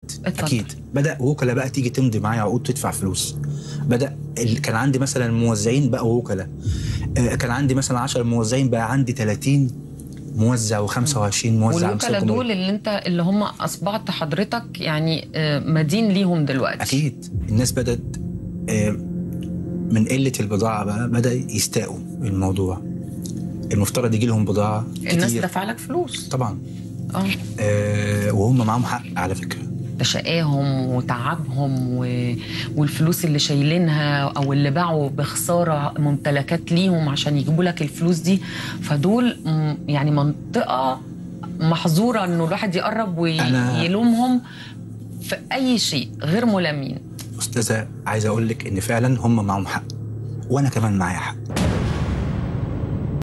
اتفضل. اكيد بدا وكلاء بقى تيجي تمضي معايا عقود تدفع فلوس بدا ال- كان عندي مثلا موزعين بقى وكلاء آه، كان عندي مثلا 10 موزعين بقى عندي 30 موزع و25 موزع والوكلاء أمسكهم. دول اللي انت اللي هم اصبحت حضرتك يعني آه، مدين ليهم دلوقتي اكيد الناس بدات آه، من قله البضاعه بقى بدا يستاءوا الموضوع المفترض يجي لهم بضاعه الناس كتير دفع لك فلوس طبعا اه آه، وهم معاهم حق على فكره ده شقاهم وتعبهم و... والفلوس اللي شايلينها او اللي باعوا بخساره ممتلكات ليهم عشان يجيبوا لك الفلوس دي فدول م- يعني منطقه محظوره انه الواحد يقرب أنا- ويلومهم في اي شيء غير ملامين استاذه عايز اقول لك ان فعلا هم معاهم حق وانا كمان معايا حق